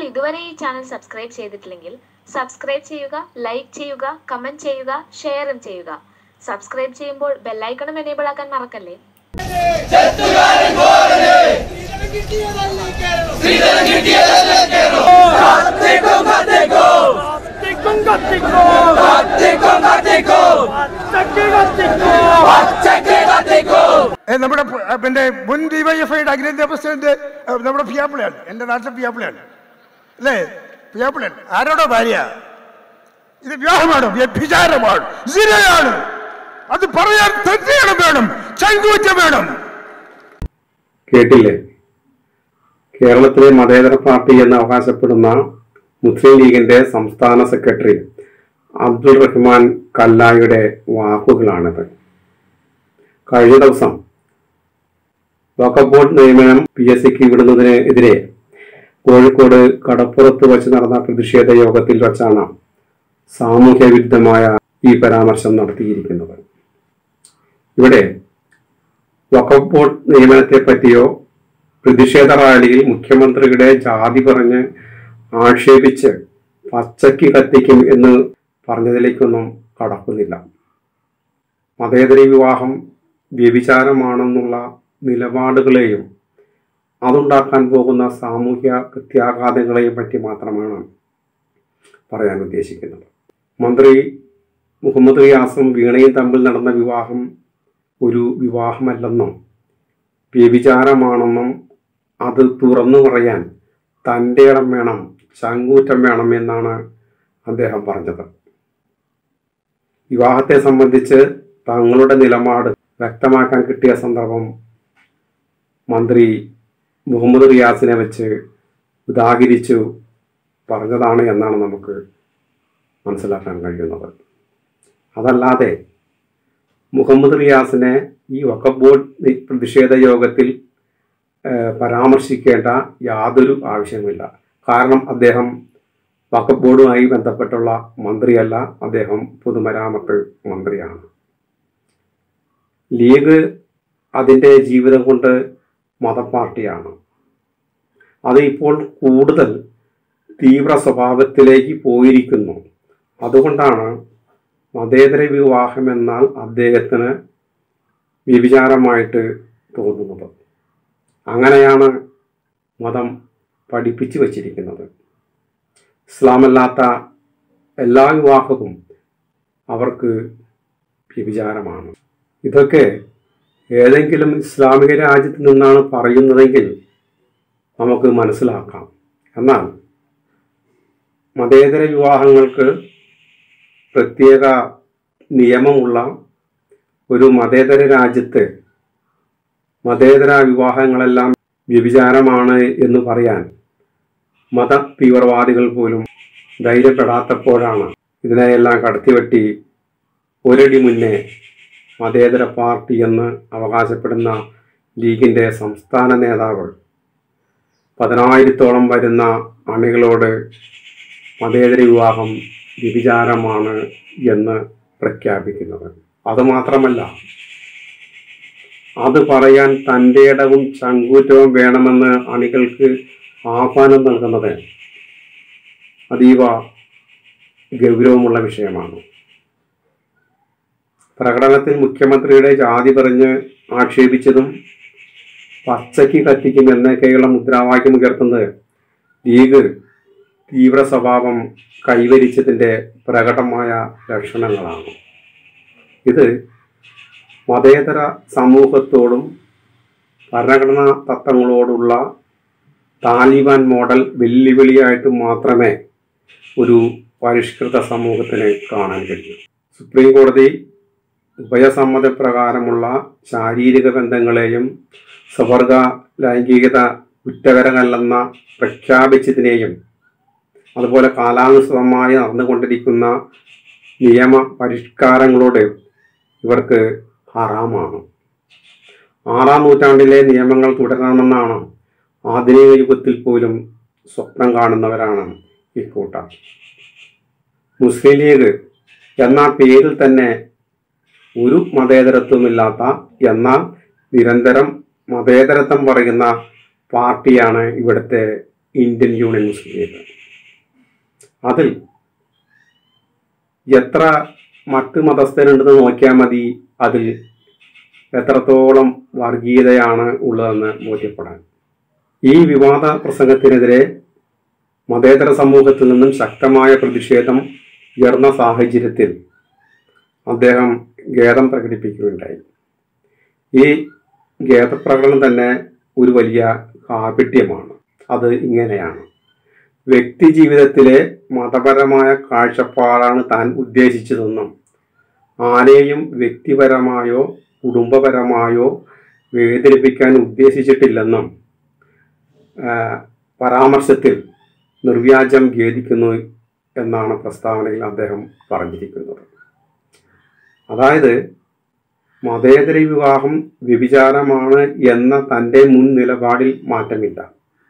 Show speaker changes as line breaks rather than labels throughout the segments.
ഇതുവരെ ഈ channel subscribe ചെയ്തിട്ടില്ലെങ്കിൽ സബ്സ്ക്രൈബ് ചെയ്യുക ലൈക്ക് ചെയ്യുക കമന്റ് ചെയ്യുക ഷെയറും ചെയ്യുക സബ്സ്ക്രൈബ് ചെയ്യുമ്പോൾ ബെല്ലൈക്കണും എനേബിൾ ആക്കാൻ മറക്കല്ലേ
കത്തിക്കും കത്തിക്കും പച്ചക്ക് കത്തിക്കും
ഏ, നമ്മുടെ പ- ഏ, പിന്നെ മുൻ ഡിവൈഎഫ്ഐയുടെ അഖിലേന്ത്യാ പ്രസിഡന്റ് ഏ, നമ്മുടെ പിയാപ്പിളയാണ് എൻ്റെ നാട്ടിലെ പിയാപ്പിളയാണ് അല്ലേ പിയാപ്പിളയാണ് ആരോടോ ഭാര്യ ഇത് വിവാഹമാണ് വ്യഭിചാരമാണ് സിരയാണ് അത് പറയാൻ തെറ്റിയാണ് വേണം ചങ്കൂറ്റം വേണം
കേട്ടില്ലേ കേരളത്തിലെ മതേതര പാർട്ടി എന്ന് അവകാശപ്പെടുന്ന മുസ്ലിം ലീഗിന്റെ സംസ്ഥാന സെക്രട്ടറി അബ്ദുൾ റഹ്മാൻ കല്ലായുടെ വാക്കുകളാണിത് കഴിഞ്ഞ ദിവസം വഖഫ് ബോർഡ് നിയമനം പി എസ് സിക്ക് വിടുന്നതിനെതിരെ കോഴിക്കോട് കടപ്പുറത്ത് വച്ച് നടന്ന പ്രതിഷേധ യോഗത്തിൽ വച്ചാണ് സാമൂഹ്യ വിരുദ്ധമായ ഈ പരാമർശം നടത്തിയിരിക്കുന്നത് ഇവിടെ വഖഫ് ബോർഡ് നിയമനത്തെ പറ്റിയോ പ്രതിഷേധ റാലിയിൽ മുഖ്യമന്ത്രിയുടെ ജാതി പറഞ്ഞ് ആക്ഷേപിച്ച് പച്ചയ്ക്ക് കത്തിക്കും എന്ന് പറഞ്ഞതിലേക്കൊന്നും കടക്കുന്നില്ല മതേതര വിവാഹം വ്യഭിചാരമാണെന്നുള്ള നിലപാടുകളെയും അതുണ്ടാക്കാൻ പോകുന്ന സാമൂഹ്യ പ്രത്യാഘാതങ്ങളെയും പറ്റി മാത്രമാണ് പറയാൻ ഉദ്ദേശിക്കുന്നത് മന്ത്രി മുഹമ്മദ് റിയാസും വീണയും തമ്മിൽ നടന്ന വിവാഹം ഒരു വിവാഹമല്ലെന്നും വ്യഭിചാരമാണെന്നും അത് തുറന്നു പറയാൻ തൻ്റെ ഇടം വേണം ചങ്കൂറ്റം വേണം എന്നാണ് അദ്ദേഹം പറഞ്ഞത് വിവാഹത്തെ സംബന്ധിച്ച് തങ്ങളുടെ നിലപാട് വ്യക്തമാക്കാൻ കിട്ടിയ സന്ദർഭം മന്ത്രി മുഹമ്മദ് റിയാസിനെ വെച്ച് ഉദാഹരിച്ചു പറഞ്ഞതാണ് എന്നാണ് നമുക്ക് മനസ്സിലാക്കാൻ കഴിയുന്നത് അതല്ലാതെ മുഹമ്മദ് റിയാസിനെ ഈ വഖഫ് ബോർഡ് നി- പ്രതിഷേധ യോഗത്തിൽ ഏഹ്, പരാമർശിക്കേണ്ട യാതൊരു ആവശ്യമില്ല കാരണം അദ്ദേഹം വഖഫ് ബോർഡുമായി ബന്ധപ്പെട്ടുള്ള മന്ത്രിയല്ല അദ്ദേഹം പൊതുമരാമത്ത് മന്ത്രിയാണ് ലീഗ് അതിൻ്റെ ജീവിതം കൊണ്ട് മതപ്പാർട്ടിയാണ് അത് ഇപ്പോൾ കൂടുതൽ തീവ്ര സ്വഭാവത്തിലേക്ക് പോയിരിക്കുന്നു അതുകൊണ്ടാണ് മതേതര വിവാഹം എന്നാൽ അദ്ദേഹത്തിന് വ്യഭിചാരമായിട്ട് തോന്നുന്നത് അങ്ങനെയാണ് മതം പഠിപ്പിച്ചു വച്ചിരിക്കുന്നത് ഇസ്ലാമല്ലാത്ത എല്ലാ വിവാഹവും അവർക്ക് വ്യഭിചാരമാണ് ഇതൊക്കെ ഏതെങ്കിലും ഇസ്ലാമിക രാജ്യത്ത് നിന്നാണ് പറയുന്നതെങ്കിൽ നമുക്ക് മനസ്സിലാക്കാം എന്നാൽ മതേതര വിവാഹങ്ങൾക്ക് പ്രത്യേക നിയമമുള്ള ഒരു മതേതര രാജ്യത്ത് മതേതര വിവാഹങ്ങളെല്ലാം വ്യഭിചാരമാണ് എന്ന് പറയാൻ മത തീവ്രവാദികൾ പോലും ധൈര്യപ്പെടാത്തപ്പോഴാണ് ഇതിനെയെല്ലാം കടത്തിവെട്ടി ഒരടി മുന്നേ മതേതര പാർട്ടി എന്ന് അവകാശപ്പെടുന്ന ലീഗിൻ്റെ സംസ്ഥാന നേതാവ് പതിനായിരത്തോളം വരുന്ന അണികളോട് മതേതര വിവാഹം വ്യഭിചാരമാണ് എന്ന് പ്രഖ്യാപിക്കുന്നത് അതുമാത്രമല്ല അത് പറയാൻ തൻ്റെ ഇടവും ചങ്കൂറ്റവും വേണമെന്ന് അണികൾക്ക് ആഹ്വാനം നൽകുന്നത് അതീവ ഗൗരവമുള്ള വിഷയമാണ് പ്രകടനത്തിൽ മുഖ്യമന്ത്രിയുടെ ജാതി പറഞ്ഞ് ആക്ഷേപിച്ചതും പച്ചയ്ക്ക് കത്തിക്കും എന്നൊക്കെയുള്ള മുദ്രാവാക്യം ഉയർത്തുന്നത് ലീഗ് തീവ്ര സ്വഭാവം കൈവരിച്ചതിൻ്റെ പ്രകടമായ ലക്ഷണങ്ങളാണ് ഇത് മതേതര സമൂഹത്തോടും ഭരണഘടനാ തത്വങ്ങളോടുള്ള താലിബാൻ മോഡൽ വെല്ലുവിളിയായിട്ട് മാത്രമേ ഒരു പരിഷ്കൃത സമൂഹത്തിന് കാണാൻ കഴിയൂ സുപ്രീം കോടതി ഉഭയസമ്മതപ്രകാരമുള്ള ശാരീരിക ബന്ധങ്ങളെയും സ്വവർഗ ലൈംഗികത കുറ്റകരമല്ലെന്ന പ്രഖ്യാപിച്ചതിനെയും അതുപോലെ കാലാനുസൃതമായി നടന്നുകൊണ്ടിരിക്കുന്ന നിയമ പരിഷ്കാരങ്ങളോട് ഇവർക്ക് ഹറാമാണ് ആറാം നൂറ്റാണ്ടിലെ നിയമങ്ങൾ തുടരണമെന്നാണ് ആധുനിക യുഗത്തിൽ പോലും സ്വപ്നം കാണുന്നവരാണ് ഇക്കൂട്ടർ മുസ്ലിം ലീഗ് എന്ന പേരിൽ തന്നെ ഒരു മതേതരത്വമില്ലാത്ത എന്നാൽ നിരന്തരം മതേതരത്വം പറയുന്ന പാർട്ടിയാണ് ഇവിടുത്തെ ഇന്ത്യൻ യൂണിയൻ മുസ്ലിം ലീഗ് അതിൽ എത്ര മറ്റ് മതസ്ഥരുണ്ടെന്ന് നോക്കിയാൽ മതി അതിൽ എത്രത്തോളം വർഗീയതയാണ് ഉള്ളതെന്ന് ബോധ്യപ്പെടാൻ ഈ വിവാദ പ്രസംഗത്തിനെതിരെ മതേതര സമൂഹത്തിൽ നിന്നും ശക്തമായ പ്രതിഷേധം ഉയർന്ന സാഹചര്യത്തിൽ അദ്ദേഹം ഖേദം പ്രകടിപ്പിക്കുകയുണ്ടായി ഈ ഖേദപ്രകടനം തന്നെ ഒരു വലിയ കാപട്യമാണ് അത് ഇങ്ങനെയാണ് വ്യക്തി ജീവിതത്തിലെ മതപരമായ കാഴ്ചപ്പാടാണ് താൻ ഉദ്ദേശിച്ചതെന്നും ആരെയും വ്യക്തിപരമായോ കുടുംബപരമായോ വേദനിപ്പിക്കാൻ ഉദ്ദേശിച്ചിട്ടില്ലെന്നും ആ, പരാമർശത്തിൽ നിർവ്യാജം ഖേദിക്കുന്നു എന്നാണ് പ്രസ്താവനയിൽ അദ്ദേഹം പറഞ്ഞിരിക്കുന്നത് അതായത് മതേതര വിവാഹം വ്യഭിചാരമാണ് എന്ന തൻ്റെ മുൻ നിലപാടിൽ മാറ്റമില്ല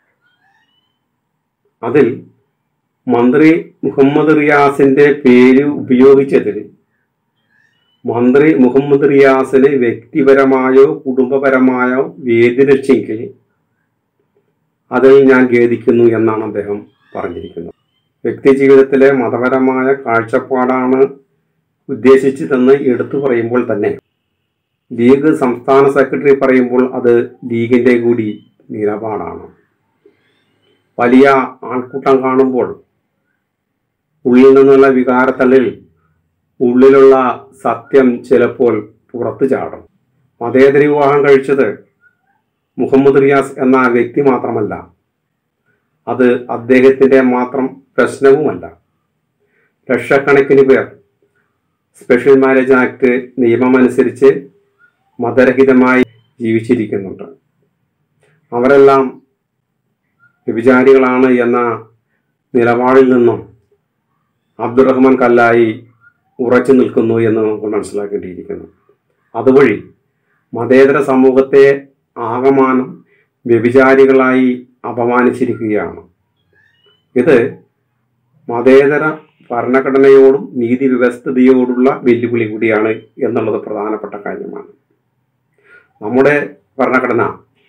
അതിൽ മന്ത്രി മുഹമ്മദ് റിയാസിന്റെ പേര് ഉപയോഗിച്ചതിൽ മന്ത്രി മുഹമ്മദ് റിയാസിന് വ്യക്തിപരമായോ കുടുംബപരമായോ വേദിരക്ഷെങ്കിൽ അതിൽ ഞാൻ ഖേദിക്കുന്നു എന്നാണ് അദ്ദേഹം പറഞ്ഞിരിക്കുന്നത് വ്യക്തി ജീവിതത്തിലെ മതപരമായ കാഴ്ചപ്പാടാണ് ഉദ്ദേശിച്ചതെന്ന് എടുത്തു പറയുമ്പോൾ തന്നെ ലീഗ് സംസ്ഥാന സെക്രട്ടറി പറയുമ്പോൾ അത് ലീഗിന്റെ കൂടി നിലപാടാണ് വലിയ ആൾക്കൂട്ടം കാണുമ്പോൾ ഉള്ളിൽ നിന്നുള്ള വികാരത്തള്ളിൽ ഉള്ളിലുള്ള സത്യം ചിലപ്പോൾ പുറത്തു ചാടും മതേതര വിവാഹം കഴിച്ചത് മുഹമ്മദ് റിയാസ് എന്ന വ്യക്തി മാത്രമല്ല അത് അദ്ദേഹത്തിന്റെ മാത്രം പ്രശ്നവുമല്ല ലക്ഷക്കണക്കിന് പേർ സ്പെഷ്യൽ മാരേജ് ആക്ട് നിയമമനുസരിച്ച് മതരഹിതമായി ജീവിച്ചിരിക്കുന്നുണ്ട് അവരെല്ലാം വ്യഭിചാരികളാണ് എന്ന നിലപാടിൽ നിന്നും അബ്ദുറഹ്മാൻ കല്ലായി ഉറച്ചു നിൽക്കുന്നു എന്ന് നമുക്ക് മനസ്സിലാക്കേണ്ടിയിരിക്കുന്നു അതുവഴി മതേതര സമൂഹത്തെ ആകമാനം വ്യഭിചാരികളായി അപമാനിച്ചിരിക്കുകയാണ് ഇത് മതേതര ഭരണഘടനയോടും നീതി വ്യവസ്ഥതയോടുള്ള വെല്ലുവിളി കൂടിയാണ് എന്നുള്ളത് പ്രധാനപ്പെട്ട കാര്യമാണ് നമ്മുടെ ഭരണഘടന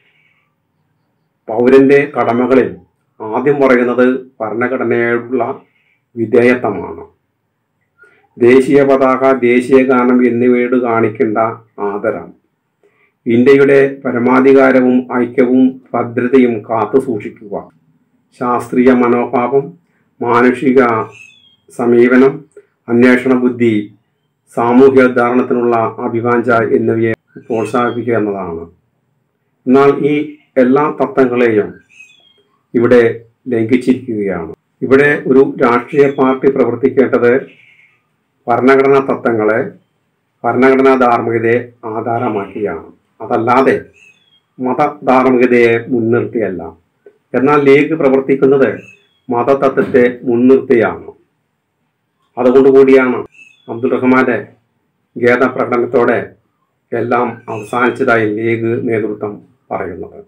പൗരന്റെ കടമകളിൽ ആദ്യം പറയുന്നത് ഭരണഘടനയോടുള്ള വിധേയത്വമാണ് ദേശീയ പതാക ദേശീയ ഗാനം എന്നിവയോട് കാണിക്കേണ്ട ആദരം ഇന്ത്യയുടെ പരമാധികാരവും ഐക്യവും ഭദ്രതയും കാത്തു സൂക്ഷിക്കുക ശാസ്ത്രീയ മനോഭാവം മാനുഷിക സമീപനം അന്വേഷണ ബുദ്ധി സാമൂഹ്യോദ്ധാരണത്തിനുള്ള അഭിവാഞ്ച എന്നിവയെ പ്രോത്സാഹിപ്പിക്കുക എന്നതാണ് എന്നാൽ ഈ എല്ലാ തത്വങ്ങളെയും ഇവിടെ ലംഘിച്ചിരിക്കുകയാണ് ഇവിടെ ഒരു രാഷ്ട്രീയ പാർട്ടി പ്രവർത്തിക്കേണ്ടത് ഭരണഘടനാ തത്വങ്ങളെ ഭരണഘടനാ ധാർമ്മികതയെ ആധാരമാക്കിയാണ് അതല്ലാതെ മതധാർമ്മികതയെ മുൻനിർത്തിയല്ല എന്നാൽ ലീഗ് പ്രവർത്തിക്കുന്നത് മതതത്വത്തെ മുൻനിർത്തിയാണ് അതുകൊണ്ടുകൂടിയാണ് അബ്ദുൾ റഹ്മാന്റെ ഖേദ പ്രകടനത്തോടെ എല്ലാം അവസാനിച്ചതായി ലീഗ് നേതൃത്വം പറയുന്നത്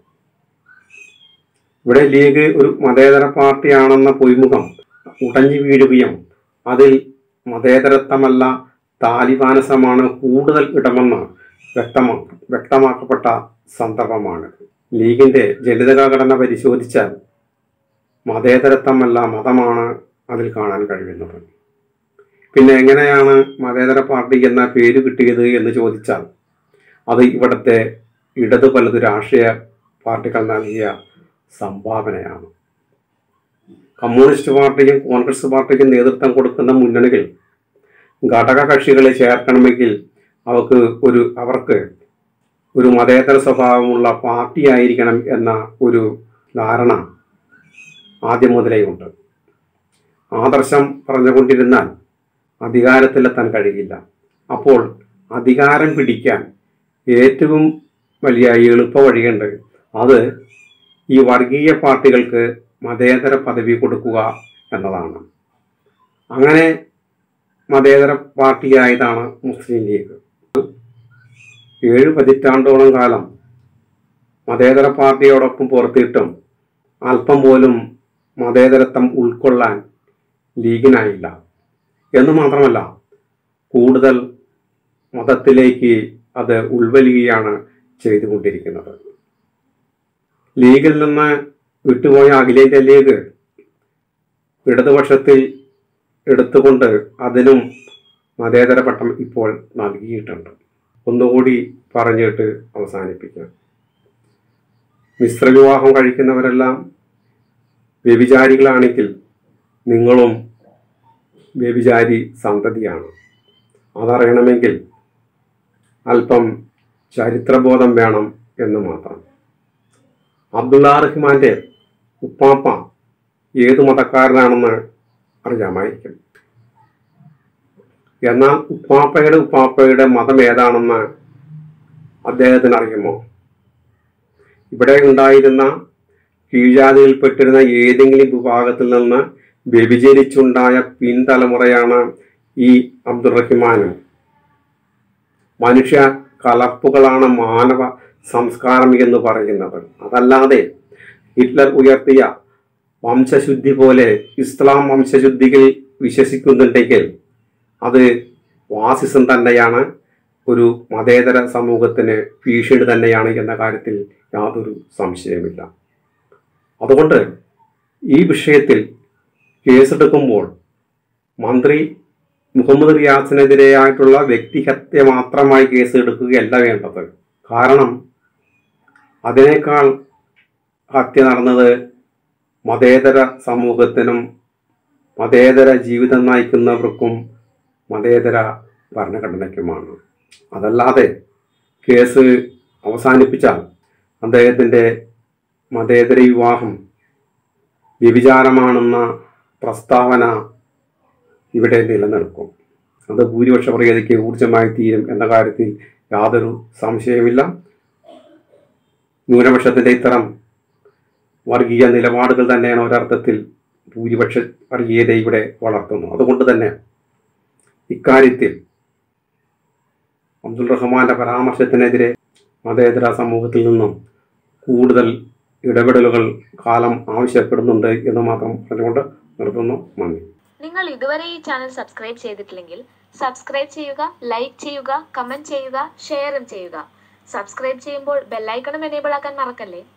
ഇവിടെ ലീഗ് ഒരു മതേതര പാർട്ടിയാണെന്ന പൊയ്മുഖം ഉടഞ്ഞു വീഴുകയും അതിൽ മതേതരത്വമല്ല താലിബാനസമാണ് കൂടുതൽ ഇടമെന്ന് വ്യക്തമാ വ്യക്തമാക്കപ്പെട്ട സന്ദർഭമാണ് ലീഗിന്റെ ജനിതക ഘടന പരിശോധിച്ചാൽ മതേതരത്വമല്ല മതമാണ് അതിൽ കാണാൻ കഴിയുന്നത് പിന്നെ എങ്ങനെയാണ് മതേതര പാർട്ടി എന്ന പേര് കിട്ടിയത് എന്ന് ചോദിച്ചാൽ അത് ഇവിടുത്തെ ഇടതു പലത് രാഷ്ട്രീയ പാർട്ടികൾ നൽകിയ സംഭാവനയാണ് കമ്മ്യൂണിസ്റ്റ് പാർട്ടിക്കും കോൺഗ്രസ് പാർട്ടിക്കും നേതൃത്വം കൊടുക്കുന്ന മുന്നണികൾ ഘടക കക്ഷികളെ ചേർക്കണമെങ്കിൽ അവർക്ക് ഒരു അവർക്ക് ഒരു മതേതര സ്വഭാവമുള്ള പാർട്ടിയായിരിക്കണം എന്ന ഒരു ധാരണ ആദ്യം മുതലേ ഉണ്ട് ആദർശം പറഞ്ഞുകൊണ്ടിരുന്നാൽ അധികാരത്തിലെത്താൻ കഴിയില്ല അപ്പോൾ അധികാരം പിടിക്കാൻ ഏറ്റവും വലിയ എളുപ്പ വഴിയുണ്ട് അത് ഈ വർഗീയ പാർട്ടികൾക്ക് മതേതര പദവി കൊടുക്കുക എന്നതാണ് അങ്ങനെ മതേതര പാർട്ടിയായതാണ് മുസ്ലിം ലീഗ് ഏഴ് പതിറ്റാണ്ടോളം കാലം മതേതര പാർട്ടിയോടൊപ്പം പുറത്തിട്ടും അല്പം പോലും മതേതരത്വം ഉൾക്കൊള്ളാൻ ലീഗിനായില്ല എന്ന് മാത്രമല്ല കൂടുതൽ മതത്തിലേക്ക് അത് ഉൾവലിയുകയാണ് ചെയ്തുകൊണ്ടിരിക്കുന്നത് ലീഗിൽ നിന്ന് വിട്ടുപോയ അഖിലേന്ത്യയിലേക്ക് ഇടതുപക്ഷത്തിൽ എടുത്തുകൊണ്ട് അതിനും മതേതര പട്ടം ഇപ്പോൾ നൽകിയിട്ടുണ്ട് ഒന്നുകൂടി പറഞ്ഞിട്ട് അവസാനിപ്പിക്കാം മിശ്രവിവാഹം കഴിക്കുന്നവരെല്ലാം വ്യഭിചാരികളാണെങ്കിൽ നിങ്ങളും വ്യഭിചാരി സന്തതിയാണ് അതറിയണമെങ്കിൽ അല്പം ചരിത്രബോധം വേണം എന്ന് മാത്രം അബ്ദുള്ള റഹ്മാന്റെ ഉപ്പാപ്പ ഏത് മതക്കാരനാണെന്ന് അറിയാമായിരിക്കും എന്നാൽ ഉപ്പാപ്പയുടെ ഉപ്പാപ്പയുടെ മതം ഏതാണെന്ന് അദ്ദേഹത്തിന് അറിയുമോ ഇവിടെ ഉണ്ടായിരുന്ന കീഴ്ജാതിയിൽപ്പെട്ടിരുന്ന ഏതെങ്കിലും വിഭാഗത്തിൽ നിന്ന് വ്യഭിചരിച്ചുണ്ടായ പിൻതലമുറയാണ് ഈ അബ്ദുറഹിമാനും മനുഷ്യ കലപ്പുകളാണ് മാനവ സംസ്കാരം എന്ന് പറയുന്നത് അതല്ലാതെ ഹിറ്റ്ലർ ഉയർത്തിയ വംശശുദ്ധി പോലെ ഇസ്ലാം വംശശുദ്ധിയിൽ വിശ്വസിക്കുന്നുണ്ടെങ്കിൽ അത് വാസിസം തന്നെയാണ് ഒരു മതേതര സമൂഹത്തിന് ഭീഷണി തന്നെയാണ് എന്ന കാര്യത്തിൽ യാതൊരു സംശയമില്ല അതുകൊണ്ട് ഈ വിഷയത്തിൽ കേസെടുക്കുമ്പോൾ മന്ത്രി മുഹമ്മദ് റിയാസിനെതിരെയായിട്ടുള്ള വ്യക്തിഹത്യ മാത്രമായി കേസ് എടുക്കുകയല്ല വേണ്ടത് കാരണം അതിനേക്കാൾ ഹത്യ നടന്നത് മതേതര സമൂഹത്തിനും മതേതര ജീവിതം നയിക്കുന്നവർക്കും മതേതര ഭരണഘടനയ്ക്കുമാണ് അതല്ലാതെ കേസ് അവസാനിപ്പിച്ചാൽ അദ്ദേഹത്തിൻ്റെ മതേതര വിവാഹം വ്യഭിചാരമാണെന്ന പ്രസ്താവന ഇവിടെ നിലനിൽക്കും അത് ഭൂരിപക്ഷ പ്രകൃതിക്ക് ഊർജമായി തീരും എന്ന കാര്യത്തിൽ യാതൊരു സംശയമില്ല ന്യൂനപക്ഷത്തിൻ്റെ ഇത്തരം വർഗീയ നിലപാടുകൾ തന്നെയാണ് ഒരർത്ഥത്തിൽ ഭൂരിപക്ഷ വർഗീയത ഇവിടെ വളർത്തുന്നു അതുകൊണ്ട് തന്നെ ഇക്കാര്യത്തിൽ അബ്ദുൾ റഹ്മാന്റെ പരാമർശത്തിനെതിരെ മതേതര സമൂഹത്തിൽ നിന്നും കൂടുതൽ ഇടപെടലുകൾ കാലം ആവശ്യപ്പെടുന്നുണ്ട് എന്ന് മാത്രം പറഞ്ഞുകൊണ്ട് നിർത്തുന്നു നന്ദി
നിങ്ങൾ ഇതുവരെ ഈ ചാനൽ സബ്സ്ക്രൈബ് ചെയ്തിട്ടില്ലെങ്കിൽ സബ്സ്ക്രൈബ് ചെയ്യുക ലൈക്ക് ചെയ്യുക കമന്റ് ചെയ്യുക ഷെയറും ചെയ്യുക സബ്സ്ക്രൈബ് ചെയ്യുമ്പോൾ ബെല്ലൈക്കണും എനേബിൾ ആക്കാൻ മറക്കല്ലേ